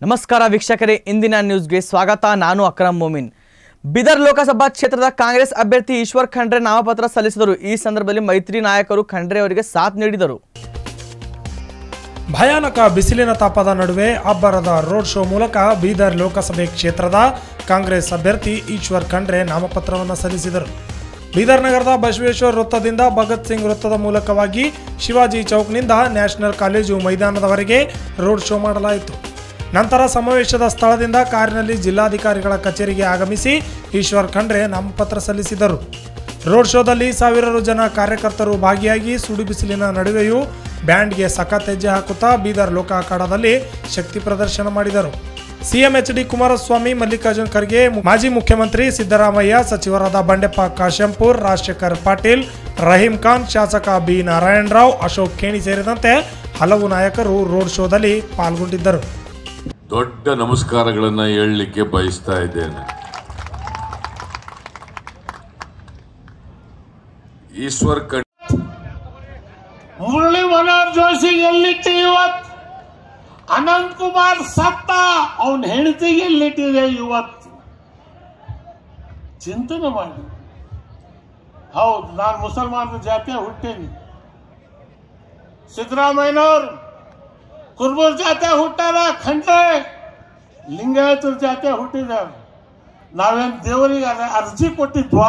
ನಮಸ್ಕಾರ ವೀಕ್ಷಕರೇ ಇಂದಿನ ನ್ಯೂಸ್ಗೆ ಸ್ವಾಗತ ನಾನು ಅಕ್ರಮ್ ಮೊಮಿನ್ ಬೀದರ್ ಲೋಕಸಭಾ ಕ್ಷೇತ್ರದ ಕಾಂಗ್ರೆಸ್ ಅಭ್ಯರ್ಥಿ ಈಶ್ವರ್ ಖಂಡ್ರೆ ನಾಮಪತ್ರ ಸಲ್ಲಿಸಿದರು ಈ ಸಂದರ್ಭದಲ್ಲಿ ಮೈತ್ರಿ ನಾಯಕರು ಖಂಡ್ರೆ ಅವರಿಗೆ ಸಾಥ್ ನೀಡಿದರು ಭಯಾನಕ ಬಿಸಿಲಿನ ತಾಪದ ನಡುವೆ ಅಬ್ಬರದ ರೋಡ್ ಶೋ ಮೂಲಕ ಬೀದರ್ ಲೋಕಸಭೆ ಕ್ಷೇತ್ರದ ಕಾಂಗ್ರೆಸ್ ಅಭ್ಯರ್ಥಿ ಈಶ್ವರ್ ಖಂಡ್ರೆ ನಾಮಪತ್ರವನ್ನು ಸಲ್ಲಿಸಿದರು ಬೀದರ್ ನಗರದ ಬಸವೇಶ್ವರ ವೃತ್ತದಿಂದ ಭಗತ್ ಸಿಂಗ್ ವೃತ್ತದ ಮೂಲಕವಾಗಿ ಶಿವಾಜಿ ಚೌಕ್ನಿಂದ ನ್ಯಾಷನಲ್ ಕಾಲೇಜು ಮೈದಾನದವರೆಗೆ ರೋಡ್ ಶೋ ಮಾಡಲಾಯಿತು ನಂತರ ಸಮಾವೇಶದ ಸ್ಥಳದಿಂದ ಕಾರಿನಲ್ಲಿ ಜಿಲ್ಲಾಧಿಕಾರಿಗಳ ಕಚೇರಿಗೆ ಆಗಮಿಸಿ ಈಶ್ವರ್ ಖಂಡ್ರೆ ನಾಮಪತ್ರ ಸಲ್ಲಿಸಿದರು ರೋಡ್ ಶೋದಲ್ಲಿ ಸಾವಿರಾರು ಜನ ಕಾರ್ಯಕರ್ತರು ಭಾಗಿಯಾಗಿ ಸುಡು ಬಿಸಿಲಿನ ನಡುವೆಯೂ ಬ್ಯಾಂಡ್ಗೆ ಸಖತ್ ಹೆಜ್ಜೆ ಹಾಕುತ್ತಾ ಬೀದರ್ ಲೋಕ ಅಖಾಡದಲ್ಲಿ ಶಕ್ತಿ ಪ್ರದರ್ಶನ ಮಾಡಿದರು CM H D Kumaraswamy Mallikarjun Kharge ಮಾಜಿ ಮುಖ್ಯಮಂತ್ರಿ ಸಿದ್ದರಾಮಯ್ಯ ಸಚಿವರಾದ ಬಂಡೆಪ್ಪ ಕಾಶಂಪುರ್ ರಾಜಶೇಖರ್ ಪಾಟೀಲ್ ರಹೀಂ ಖಾನ್ ಶಾಸಕ ಬಿ ನಾರಾಯಣ ರಾವ್ ಅಶೋಕ್ ಖೇಣಿ ಸೇರಿದಂತೆ ಹಲವು ನಾಯಕರು ರೋಡ್ ಶೋದಲ್ಲಿ ಪಾಲ್ಗೊಂಡಿದ್ದರು ದೊಡ್ಡ ನಮಸ್ಕಾರಗಳನ್ನ ಹೇಳಲಿಕ್ಕೆ ಬಯಸ್ತಾ ಇದ್ದೇನೆ ಈಶ್ವರ್ ಖಂಡ್ ಮುರಳಿ ಮನೋಹರ್ ಜೋಶಿ ಎಲ್ಲಿಟ್ಟು ಇವತ್ ಅನಂತ್ ಕುಮಾರ್ ಸತ್ತ ಅವನ ಹೆಂಡತಿ ಎಲ್ಲಿಟ್ಟಿದೆ ಇವತ್ತು ಚಿಂತನೆ ಮಾಡಿ ಹೌದು ನಾನು ಮುಸಲ್ಮಾನರ ಜಾತಿಯ ಹುಟ್ಟೀನಿ ಸಿದ್ದರಾಮಯ್ಯನವ್ರು ಕುರ್ಬೂರ್ ಜಾತಿ ಹುಟ್ಟಾರ ಖಂಡ್ರೆ ಲಿಂಗಾಯತರ ಜಾತಿ ಹುಟ್ಟಿದಾರ ನಾವೇನ್ ದೇವರಿಗೆ ಅರ್- ಅರ್ಜಿ ಕೊಟ್ಟಿದ್ವಾ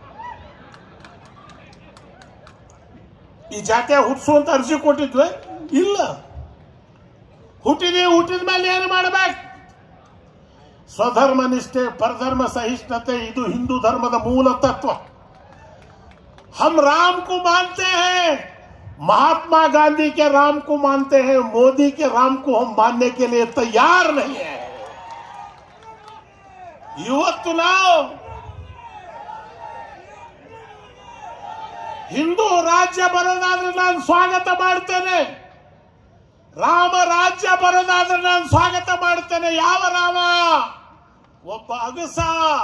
ಈ ಜಾತಿಯ ಹುಟ್ಟಿಸುವಂತ ಅರ್ಜಿ ಕೊಟ್ಟಿದ್ವಿ ಇಲ್ಲ ಹುಟ್ಟಿದೀವಿ ಹುಟ್ಟಿದ ಮೇಲೆ ಏನು ಮಾಡಬೇಕು ಸ್ವಧರ್ಮ ನಿಷ್ಠೆ ಪರಧರ್ಮ ಸಹಿಷ್ಣುತೆ ಇದು ಹಿಂದೂ ಧರ್ಮದ ಮೂಲ ತತ್ವ हम राम को मानते हैं महात्मा गांधी के राम को मानते हैं मोदी के राम को हम मानने के लिए तैयार नहीं है ಇವತ್ತು ನಾವು ಹಿಂದೂ ರಾಜ್ಯ ಬರೋದಾದ್ರೆ ನಾನು ಸ್ವಾಗತ ಮಾಡ್ತೇನೆ ರಾಮ ರಾಜ್ಯ ಬರೋದಾದ್ರೆ ನಾನು ಸ್ವಾಗತ ಮಾಡ್ತೇನೆ ಯಾವ ರಾಮ ಒಬ್ಬ ಅಗಸ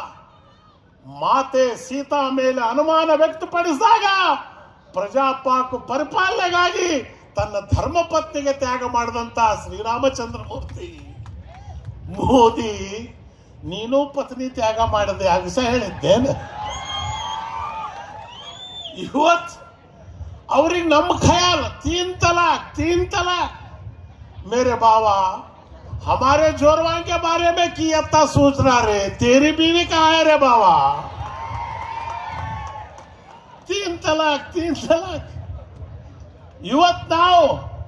ಮಾತೆ ಸೀತಾ ಮೇಲೆ ಅನುಮಾನ ವ್ಯಕ್ತಪಡಿಸಿದಾಗ ಪ್ರಜಾಪಾಕ್ ಪರಿಪಾಲನೆಗಾಗಿ ತನ್ನ ಧರ್ಮಪತ್ನಿಗೆ ತ್ಯಾಗ ಮಾಡಿದಂತ ಶ್ರೀರಾಮಚಂದ್ರ ಮೂರ್ತಿ ಮೋದಿ ನೀನು ಪತ್ನಿ ತ್ಯಾಗ ಮಾಡದೆ ಅಗಸ ಹೇಳಿದ್ದೇನೆ ಇವತ್ ಅವ್ರಿಗೆ ನಮ್ಮ ಖಯಾಲ್ ತೀನ್ तलाक तीन तलाक मेरे बाबा हमारे जोरवान के बारे में की अत्ता सोच रहा रे तेरी बीवी कहा है रे बाबा तीन तलाक तीन तलाक ಇವತ್ ನಾವು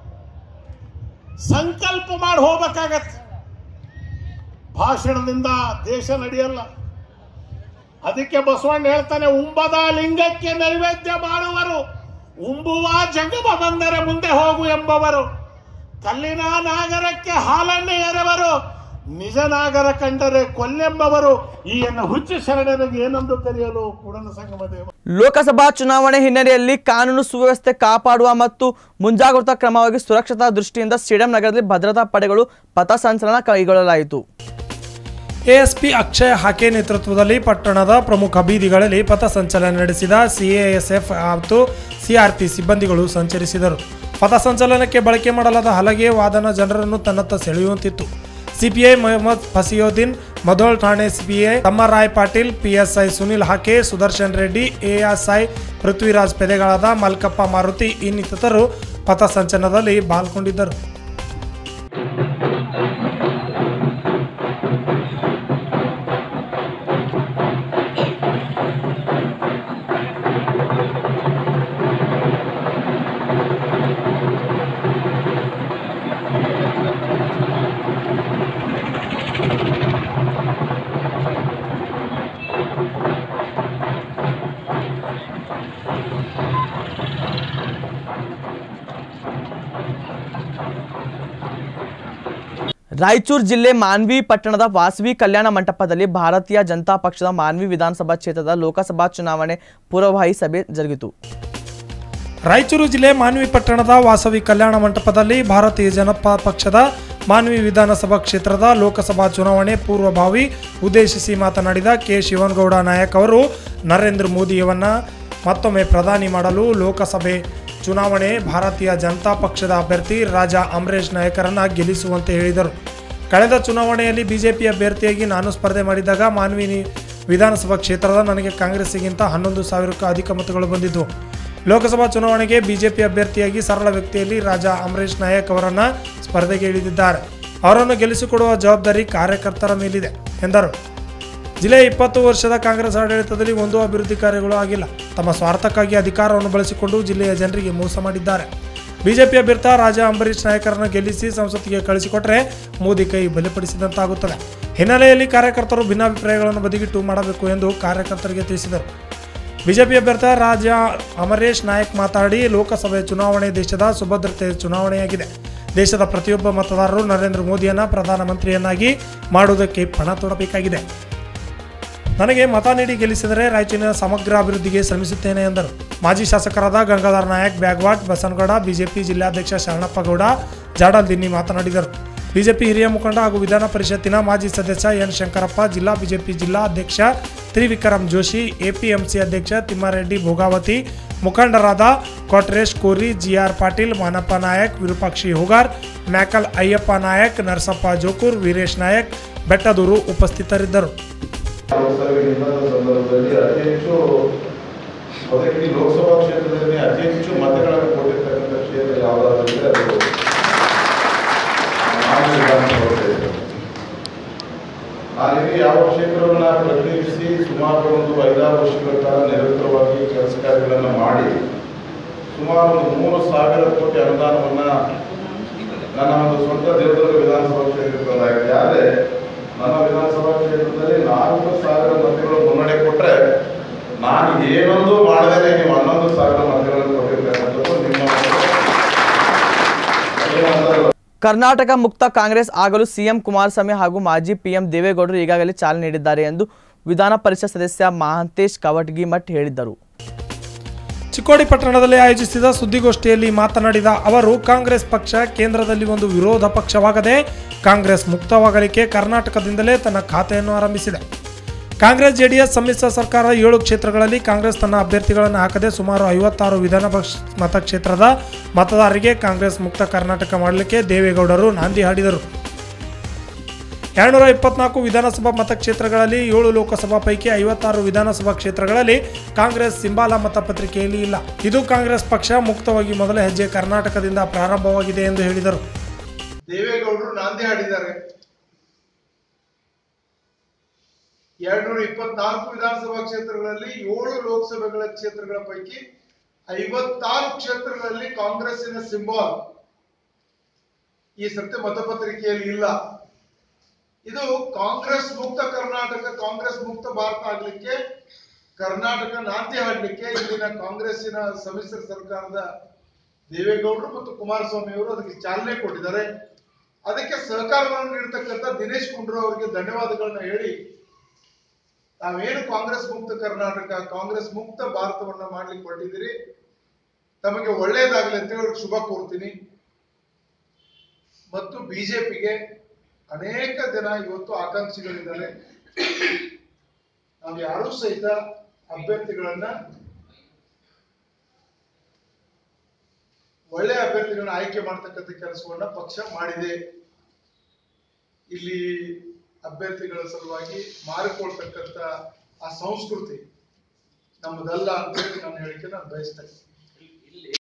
ಸಂಕಲ್ಪ ಮಾಡಿ ಹೋಗ್ಬೇಕಾಗತ್ತೆ ಭಾಷಣದಿಂದ ದೇಶ ನಡೆಯಲ್ಲ ಅದಕ್ಕೆ ಬಸವಣ್ಣ ಹೇಳ್ತಾನೆ ಉಂಬದ ಲಿಂಗಕ್ಕೆ ನೈವೇದ್ಯ ಮಾಡುವರು ಉಂಬುವ ಜಂಗಮ ಬಂದರೆ ಮುಂದೆ ಹೋಗು ಎಂಬವರು ಕಲ್ಲಿನ ನಾಗರಕ್ಕೆ ಹಾಲನ್ನೇ ಎರೆವರು ನಿಜ ನಾಗರ ಕಂಡರೆ ಕೊಲ್ಲೆಂಬವರು ಈ ಎನ್ನ ಹುಚ್ಚು ಶರಣರಿಗೆ ಏನೆಂದು ಕರೆಯಲು ಕೂಡಲ ಸಂಗಮ ದೇವ ಲೋಕಸಭಾ ಚುನಾವಣೆ ಹಿನ್ನೆಲೆಯಲ್ಲಿ ಕಾನೂನು ಸುವ್ಯವಸ್ಥೆ ಕಾಪಾಡುವ ಮತ್ತು ಮುಂಜಾಗ್ರತಾ ಕ್ರಮವಾಗಿ ಸುರಕ್ಷತಾ ದೃಷ್ಟಿಯಿಂದ ಸ್ಟೇಡಿಯಂ ನಗರದಲ್ಲಿ ಭದ್ರತಾ ಪಡೆಗಳು ಪಥಸಂಚಲನ ಕೈಗೊಳ್ಳಲಾಯಿತು ಎಎಸ್ಪಿ ಅಕ್ಷಯ್ ಹಾಕೆ ನೇತೃತ್ವದಲ್ಲಿ ಪಟ್ಟಣದ ಪ್ರಮುಖ ಬೀದಿಗಳಲ್ಲಿ ಪಥಸಂಚಲನ ನಡೆಸಿದ ಸಿಎಎಸ್ಎಫ್ ಮತ್ತು ಸಿಆರ್ಪಿ ಸಿಬ್ಬಂದಿಗಳು ಸಂಚರಿಸಿದರು ಪಥಸಂಚಲನಕ್ಕೆ ಬಳಕೆ ಮಾಡಲಾದ ಹಲಗೆ ವಾದನ ಜನರನ್ನು ತನ್ನತ್ತ ಸೆಳೆಯುವಂತಿತ್ತು ಸಿಪಿಐ ಮೊಹಮ್ಮದ್ ಫಸಿಯುದ್ದೀನ್ ಮಧೋಳ್ ಠಾಣೆ CPI Tammaray Patil PSI Sunil Hake Sudarshan Reddy ASI Prithviraj ಪೆದೆಗಳಾದ ಮಲ್ಕಪ್ಪ ಮಾರುತಿ ಇನ್ನಿತರರು ಪಥಸಂಚಲನದಲ್ಲಿ ಪಾಲ್ಗೊಂಡಿದ್ದರು ರಾಯಚೂರು ಜಿಲ್ಲೆ ಮಾನ್ವಿ ಪಟ್ಟಣದ ವಾಸವಿ ಕಲ್ಯಾಣ ಮಂಟಪದಲ್ಲಿ ಭಾರತೀಯ ಜನತಾ ಪಕ್ಷದ ಮಾನ್ವಿ ವಿಧಾನಸಭಾ ಕ್ಷೇತ್ರದ ಲೋಕಸಭಾ ಚುನಾವಣೆ ಪೂರ್ವಭಾವಿ ಸಭೆ ಜರುಗಿತು ರಾಯಚೂರು ಜಿಲ್ಲೆ ಮಾನ್ವಿ ಪಟ್ಟಣದ ವಾಸವಿ ಕಲ್ಯಾಣ ಮಂಟಪದಲ್ಲಿ ಭಾರತೀಯ ಜನತಾ ಪಕ್ಷದ ಮಾನ್ವಿ ವಿಧಾನಸಭಾ ಕ್ಷೇತ್ರದ ಲೋಕಸಭಾ ಚುನಾವಣೆ ಪೂರ್ವಭಾವಿ ಉದ್ದೇಶಿಸಿ ಮಾತನಾಡಿದ ಕೆ ಶಿವನಗೌಡ ನಾಯಕ್ ಅವರು ನರೇಂದ್ರ ಮೋದಿಯವನ್ನ ಮತ್ತೊಮ್ಮೆ ಪ್ರಧಾನಿ ಮಾಡಲು ಲೋಕಸಭೆ ಚುನಾವಣೆ ಭಾರತೀಯ ಜನತಾ ಪಕ್ಷದ ಅಭ್ಯರ್ಥಿ ರಾಜಾ ಅಮರೇಶ್ ನಾಯಕರನ್ನ ಗೆಲ್ಲಿಸುವಂತೆ ಹೇಳಿದರು ಕಳೆದ ಚುನಾವಣೆಯಲ್ಲಿ ಬಿಜೆಪಿ ಅಭ್ಯರ್ಥಿಯಾಗಿ ನಾನು ಸ್ಪರ್ಧೆ ಮಾಡಿದಾಗ ಮಾನ್ವಿ ವಿಧಾನಸಭಾ ಕ್ಷೇತ್ರದ ನನಗೆ ಕಾಂಗ್ರೆಸ್ಸಿಗಿಂತ ಹನ್ನೊಂದು ಸಾವಿರಕ್ಕೂ ಅಧಿಕ ಮತಗಳು ಬಂದಿದ್ದವು ಲೋಕಸಭಾ ಚುನಾವಣೆಗೆ ಬಿಜೆಪಿ ಅಭ್ಯರ್ಥಿಯಾಗಿ ಸರಳ ವ್ಯಕ್ತಿಯಲ್ಲಿ ರಾಜಾ ಅಮರೇಶ್ ನಾಯಕ್ ಅವರನ್ನು ಸ್ಪರ್ಧೆಗೆ ಇಳಿದಿದ್ದಾರೆ ಅವರನ್ನು ಗೆಲ್ಲಿಸಿಕೊಡುವ ಜವಾಬ್ದಾರಿ ಕಾರ್ಯಕರ್ತರ ಮೇಲಿದೆ ಎಂದರು ಜಿಲ್ಲೆಯ ಇಪ್ಪತ್ತು ವರ್ಷದ ಕಾಂಗ್ರೆಸ್ ಆಡಳಿತದಲ್ಲಿ ಒಂದು ಅಭಿವೃದ್ಧಿ ಕಾರ್ಯಗಳು ಆಗಿಲ್ಲ ತಮ್ಮ ಸ್ವಾರ್ಥಕ್ಕಾಗಿ ಅಧಿಕಾರವನ್ನು ಬಳಸಿಕೊಂಡು ಜಿಲ್ಲೆಯ ಜನರಿಗೆ ಮೋಸ ಮಾಡಿದ್ದಾರೆ ಬಿಜೆಪಿ ಅಭ್ಯರ್ಥಿ ರಾಜಾ ಅಂಬರೀಶ್ ನಾಯಕರನ್ನು ಗೆಲ್ಲಿಸಿ ಸಂಸತ್ತಿಗೆ ಕಳಿಸಿಕೊಟ್ಟರೆ ಮೋದಿ ಕೈ ಬಲಿಪಡಿಸಿದಂತಾಗುತ್ತದೆ ಹಿನ್ನೆಲೆಯಲ್ಲಿ ಕಾರ್ಯಕರ್ತರು ಭಿನ್ನಾಭಿಪ್ರಾಯಗಳನ್ನು ಬದಿಗಿಟ್ಟು ಮಾಡಬೇಕು ಎಂದು ಕಾರ್ಯಕರ್ತರಿಗೆ ತಿಳಿಸಿದರು ಬಿಜೆಪಿ ಅಭ್ಯರ್ಥಿ ರಾಜ ಅಮರೇಶ್ ನಾಯಕ್ ಮಾತಾಡಿ ಲೋಕಸಭೆ ಚುನಾವಣೆ ದೇಶದ ಸುಭದ್ರತೆ ಚುನಾವಣೆಯಾಗಿದೆ ದೇಶದ ಪ್ರತಿಯೊಬ್ಬ ಮತದಾರರು ನರೇಂದ್ರ ಮೋದಿಯನ್ನ ಪ್ರಧಾನಮಂತ್ರಿಯನ್ನಾಗಿ ಮಾಡುವುದಕ್ಕೆ ಪಣ ತೊಡಬೇಕಾಗಿದೆ ನನಗೆ ಮತ ನೀಡಿ ಗೆಲ್ಲಿಸಿದರೆ ರಾಯಚೂರಿನ ಸಮಗ್ರ ಅಭಿವೃದ್ಧಿಗೆ ಶ್ರಮಿಸುತ್ತೇನೆ ಎಂದರು ಮಾಜಿ ಶಾಸಕರಾದ ಗಂಗಾಧರ್ ನಾಯಕ್ ಬ್ಯಾಗ್ವಾಟ್ ಬಸನಗೌಡ ಬಿಜೆಪಿ ಜಿಲ್ಲಾಧ್ಯಕ್ಷ ಶರಣಪ್ಪ ಗೌಡ ಜಾಡಲ್ ದಿನ್ನಿ ಮಾತನಾಡಿದರು ಬಿಜೆಪಿ ಹಿರಿಯ ಮುಖಂಡ ಹಾಗೂ ವಿಧಾನ ಪರಿಷತ್ತಿನ ಮಾಜಿ ಸದಸ್ಯ ಎನ್ ಶಂಕರಪ್ಪ ಜಿಲ್ಲಾ ಬಿಜೆಪಿ ಜಿಲ್ಲಾ ಅಧ್ಯಕ್ಷ ತ್ರಿವಿಕ್ರಮ್ ಜೋಶಿ ಎಪಿಎಂಸಿ ಅಧ್ಯಕ್ಷ ತಿಮ್ಮಾರೆಡ್ಡಿ ಭೋಗಾವತಿ ಮುಖಂಡರಾದ ಕೊಟ್ರೇಶ್ ಕೋರಿ ಜಿಆರ್ ಪಾಟೀಲ್ ಮಾನಪ್ಪ ನಾಯಕ್ ವಿರೂಪಾಕ್ಷಿ ಹುಗಾರ್ ಮ್ಯಾಕಲ್ ಅಯ್ಯಪ್ಪ ನಾಯಕ್ ನರಸಪ್ಪ ಜೋಕೂರ್ ವೀರೇಶ್ ನಾಯಕ್ ಬೆಟ್ಟದೂರು ಉಪಸ್ಥಿತರಿದ್ದರು ಲೋಕಸಭೆ ನಿಲ್ಲದ ಸಂದರ್ಭದಲ್ಲಿ ಅತಿ ಹೆಚ್ಚು ಅದಕ್ಕೆ ಲೋಕಸಭಾ ಕ್ಷೇತ್ರದಲ್ಲಿ ಅತಿ ಹೆಚ್ಚು ಮತಗಳನ್ನು ಕೊಟ್ಟಿರ್ತಕ್ಕಂಥ ಕ್ಷೇತ್ರ ಯಾವುದಾದ್ರೂ ಇದ್ರೆ ಅದು ಮಾನ್ಯ ವಿಧಾನಸಭಾ ಕ್ಷೇತ್ರ ನಾನಿಲ್ಲಿ ಯಾವ ಕ್ಷೇತ್ರವನ್ನ ಪ್ರತಿನಿಧಿಸಿ ಸುಮಾರು ಒಂದು ಐದಾರು ವರ್ಷಗಳ ಕಾಲ ನಿರಂತರವಾಗಿ ಕೆಲಸ ಕಾರ್ಯಗಳನ್ನು ಮಾಡಿ ಸುಮಾರು ಒಂದು ಮೂರು ಸಾವಿರ ಕೋಟಿ ಅನುದಾನವನ್ನ ನನ್ನ ಒಂದು ಸ್ವಂತ ದೇವದುರ್ಗ ವಿಧಾನಸಭಾ ಕ್ಷೇತ್ರಕ್ಕೆ ಬಂದಾಗಿದೆ ಆದರೆ ನನ್ನ ವಿಧಾನಸಭಾ ಕ್ಷೇತ್ರದಲ್ಲಿ ನಾಲ್ಕು ಸಾವಿರ ಮತಗಳು ಮುನ್ನಡೆ ಕೊಟ್ಟರೆ ನಾನು ಏನೊಂದು ಮಾಡದೇನೆ ನೀವು ಹನ್ನೊಂದು ಸಾವಿರ ಮತಗಳನ್ನು ಕೊಟ್ಟಿರ್ತಕ್ಕಂಥದ್ದು ನಿಮ್ಮ ಒಂದು ಕರ್ನಾಟಕ ಮುಕ್ತ ಕಾಂಗ್ರೆಸ್ ಆಗಲು ಸಿಎಂ ಕುಮಾರಸ್ವಾಮಿ ಹಾಗೂ ಮಾಜಿ ಪಿಎಂ ದೇವೇಗೌಡರು ಈಗಾಗಲೇ ಚಾಲನೆ ನೀಡಿದ್ದಾರೆ ಎಂದು ವಿಧಾನ ಪರಿಷತ್ ಸದಸ್ಯ ಮಹಾಂತೇಶ್ ಕವಟಗಿಮಠ್ ಹೇಳಿದರು ಚಿಕ್ಕೋಡಿ ಪಟ್ಟಣದಲ್ಲಿ ಆಯೋಜಿಸಿದ ಸುದ್ದಿಗೋಷ್ಠಿಯಲ್ಲಿ ಮಾತನಾಡಿದ ಅವರು ಕಾಂಗ್ರೆಸ್ ಪಕ್ಷ ಕೇಂದ್ರದಲ್ಲಿ ಒಂದು ವಿರೋಧ ಪಕ್ಷವಾಗದೆ ಕಾಂಗ್ರೆಸ್ ಮುಕ್ತವಾಗಲಿಕ್ಕೆ ಕರ್ನಾಟಕದಿಂದಲೇ ತನ್ನ ಖಾತೆಯನ್ನು ಆರಂಭಿಸಿದೆ ಕಾಂಗ್ರೆಸ್ ಜೆಡಿಎಸ್ ಸಮ್ಮಿಶ್ರ ಸರ್ಕಾರ ಏಳು ಕ್ಷೇತ್ರಗಳಲ್ಲಿ ಕಾಂಗ್ರೆಸ್ ತನ್ನ ಅಭ್ಯರ್ಥಿಗಳನ್ನು ಹಾಕದೆ ಸುಮಾರು ಐವತ್ತಾರು ವಿಧಾನ ಪಕ್ಷ ಮತಕ್ಷೇತ್ರದ ಮತದಾರರಿಗೆ ಕಾಂಗ್ರೆಸ್ ಮುಕ್ತ ಕರ್ನಾಟಕ ಮಾಡಲಿಕ್ಕೆ ದೇವೇಗೌಡರು ನಾಂದಿ ಹಾಡಿದರು ಎರಡ್ನೂರ ಇಪ್ಪತ್ನಾಲ್ಕು ವಿಧಾನಸಭಾ ಮತಕ್ಷೇತ್ರಗಳಲ್ಲಿ ಏಳು ಲೋಕಸಭಾ ಪೈಕಿ ಐವತ್ತಾರು ವಿಧಾನಸಭಾ ಕ್ಷೇತ್ರಗಳಲ್ಲಿ ಕಾಂಗ್ರೆಸ್ ಸಿಂಬಾಲ ಮತಪತ್ರಿಕೆಯಲ್ಲಿ ಇಲ್ಲ ಇದು ಕಾಂಗ್ರೆಸ್ ಪಕ್ಷ ಮುಕ್ತವಾಗಿ ಮೊದಲ ಹೆಜ್ಜೆ ಕರ್ನಾಟಕದಿಂದ ಪ್ರಾರಂಭವಾಗಿದೆ ಎಂದು ಹೇಳಿದರು ದೇವೇಗೌಡರು ನಾಂದಿ ಹಾಡಿದ್ದಾರೆ ಎರಡ್ನೂರ ಇಪ್ಪತ್ನಾಲ್ಕು ವಿಧಾನಸಭಾ ಕ್ಷೇತ್ರಗಳಲ್ಲಿ ಏಳು ಲೋಕಸಭೆಗಳ ಕ್ಷೇತ್ರಗಳ ಪೈಕಿ ಐವತ್ತಾರು ಕ್ಷೇತ್ರಗಳಲ್ಲಿ ಕಾಂಗ್ರೆಸ್ಸಿನ ಸಿಂಬಾಲ್ ಈ ಸತ್ಯ ಮತಪತ್ರಿಕೆಯಲ್ಲಿ ಇಲ್ಲ ಇದು ಕಾಂಗ್ರೆಸ್ ಮುಕ್ತ ಕರ್ನಾಟಕ ಕಾಂಗ್ರೆಸ್ ಮುಕ್ತ ಭಾರತ ಆಗ್ಲಿಕ್ಕೆ ಕರ್ನಾಟಕ ನಾಂದಿ ಹಾಡ್ಲಿಕ್ಕೆ ಇಲ್ಲಿನ ಕಾಂಗ್ರೆಸ್ಸಿನ ಸಮ್ಮಿಶ್ರ ಸರ್ಕಾರದ ದೇವೇಗೌಡರು ಮತ್ತು ಕುಮಾರಸ್ವಾಮಿ ಅವರು ಅದಕ್ಕೆ ಚಾಲನೆ ಕೊಟ್ಟಿದ್ದಾರೆ ಅದಕ್ಕೆ ಸಹಕಾರವನ್ನು ನೀಡತಕ್ಕಂಥ ದಿನೇಶ್ ಗುಂಡ್ರು ಅವರಿಗೆ ಧನ್ಯವಾದಗಳನ್ನ ಹೇಳಿ ತಾವೇನು ಕಾಂಗ್ರೆಸ್ ಮುಕ್ತ ಕರ್ನಾಟಕ ಕಾಂಗ್ರೆಸ್ ಮುಕ್ತ ಭಾರತವನ್ನ ಮಾಡ್ಲಿಕ್ಕೆ ಹೊರಟಿದ್ದೀರಿ ತಮಗೆ ಒಳ್ಳೆಯದಾಗಲಿ ಅಂತ ಹೇಳಿ ಶುಭ ಕೋರ್ತೀನಿ ಮತ್ತು ಬಿಜೆಪಿಗೆ ಅನೇಕ ಜನ ಇವತ್ತು ಆಕಾಂಕ್ಷಿಗಳಿದ್ದಾರೆ ನಾವು ಯಾರೂ ಸಹಿತ ಅಭ್ಯರ್ಥಿಗಳನ್ನ ಒಳ್ಳೆಯ ಅಭ್ಯರ್ಥಿಗಳನ್ನ ಆಯ್ಕೆ ಮಾಡ್ತಕ್ಕಂಥ ಕೆಲಸವನ್ನ ಪಕ್ಷ ಮಾಡಿದೆ ಇಲ್ಲಿ ಅಭ್ಯರ್ಥಿಗಳ ಸಲುವಾಗಿ ಮಾರಿಕೊಳ್ತಕ್ಕಂಥ ಆ ಸಂಸ್ಕೃತಿ ನಮ್ಮದಲ್ಲ ಅಂತ ಹೇಳಿ ನಾನು ಹೇಳಿಕೆ ನಾನು ಬಯಸ್ತೇನೆ